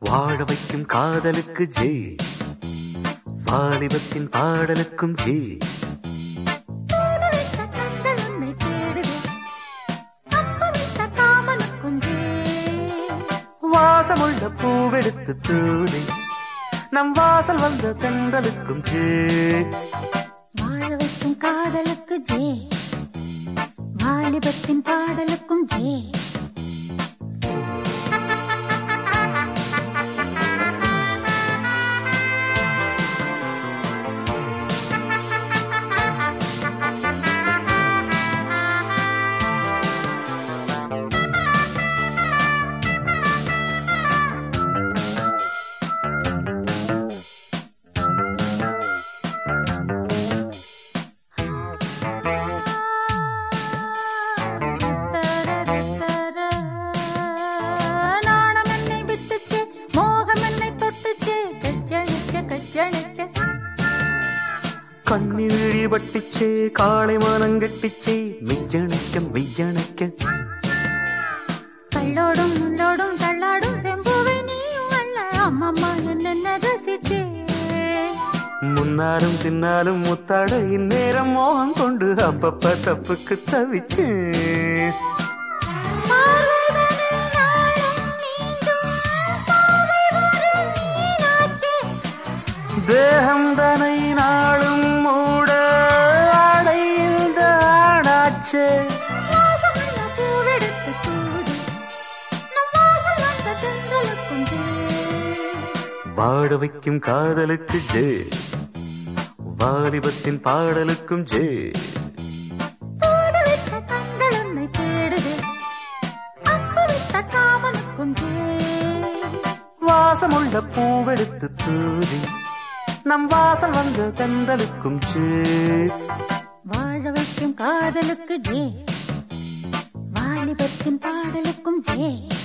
வாழ வைக்கும் காதலுக்கு ஜெய் வாலிபத்தின் பாடலுக்கும் ஜெய் தூதுவிட்ட கண்கள் உன்னை தேடுதே தப்புவிட்ட காமனுக்கும் ஜே வாசமுள்ள பூவெடுத்து தூதி நம் வாசல் வந்த தென்றலுக்கும் ஜெய் வாழ வைக்கும் காதலுக்கு ஜே வாலிபத்தின் பாடலுக்கும் ஜே நாணம் என்னை விட்டுச்சு மோகம் என்னை தொட்டுச்சு கச்சணிக்க கச்சணிக்க கண்ணீழி வட்டிச்சே காளை மானங்கட்டிச்சே மெய்யணைக்க மெய்யணைக்க கள்ளோடும் முள்ளோடும் தள்ளாடும் செம்புவை நீயும் அல்ல அம்மம்மா என்னென்ன ரசிச்சே முன்னாலும் பின்னாலும் முத்தாட இந்நேரம் மோகம் கொண்டு அப்பப்ப தப்புக்கு தவிச்சேன் பார்வைதனை நாளும் நீந்தும் பார்வை வரும் நீனாச்சே தேகம் தனை நாளும் மூட அடைந்த ஆடாச்சே வாசமுள்ள பூவெடுத்து தூது நம் வாசல் வந்த தென்றலுக்கும் ஜே வாட வைக்கும் காதலுக்கு ஜே வாலிபத்தின் பாடலுக்கும் ஜே தூதுவிட்ட கண்கள் உன்னை தேடுதே அம்புவிட்ட காமனுக்கும் ஜே வாசமுள்ள பூவெடுத்து தூதி நம் வாசல் வந்த தென்றலுக்கும் ஜே வாழ வைக்கும் காதலுக்கு ஜே வாலிபத்தின் பாடலுக்கும் ஜே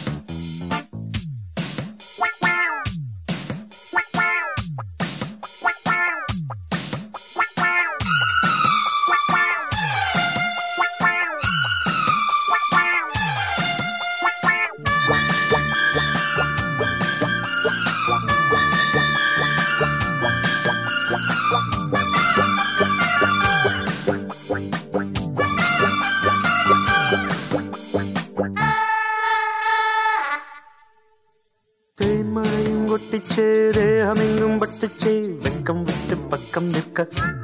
தேன்மழையும் கொட்டிச்சே தேகமெங்கும் பட்டுச்சே வெக்கம் விட்டு பக்கம் நிற்க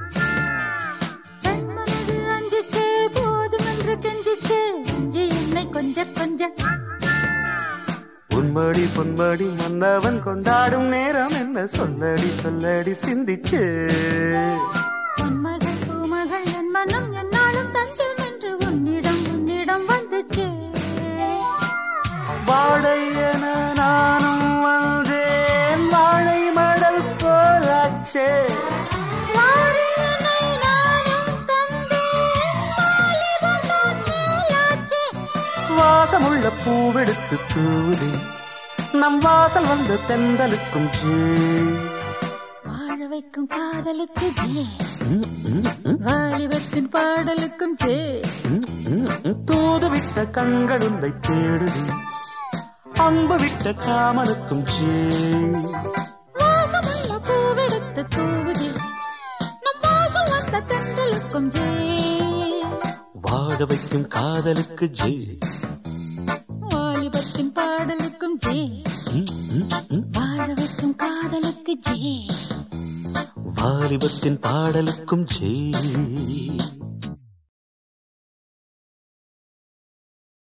தன் மனது அஞ்சிச்சே போதும் என்று கெஞ்சிச்சே இஞ்சி என்னை கொஞ்ச கொஞ்ச உன்மடி பொன்மடி மன்னவன் கொண்டாடும் நேரம் என்ன சொல்லடி சொல்லடி சிந்திச்சே பொன்மகள் பூமகள் என் மனம் என்னாலும் தஞ்சம் என்று உன்னிடம் உன்னிடம் வந்துச்சே வாழை என நானும் வந்தேன் வாழை மடல் போலாச்சே வாரி என்னை நானும் தந்தேன் வாலிபம் தான் மேலாச்சே வாசமுள்ள பூவெடுத்து தூதி நம் வாசல் வந்த தென்றலுக்கும் ஜே வாழ வைக்கும் காதலுக்கு ஜே ம், ம், ம், வாலிபத்தின் பாடலுக்கும் ஜே ம், ம், ம். தூது விட்ட கண்கள் உன்னை தேடுதி அன்பு விட்ட காமனுக்கும் ஜே வாசமுள்ள பூவெடுத்து தூவுதி நம் வாசம் வந்த தென்றலுக்கும் ஜே வாழ வைக்கும் காதலுக்கு ஜே வாலிபத்தின் பாடலுக்கும் ஜே ம், ம், ம். வாழ வைக்கும் காதலுக்கு ஜே வாலிபத்தின் பாடலுக்கும் ஜே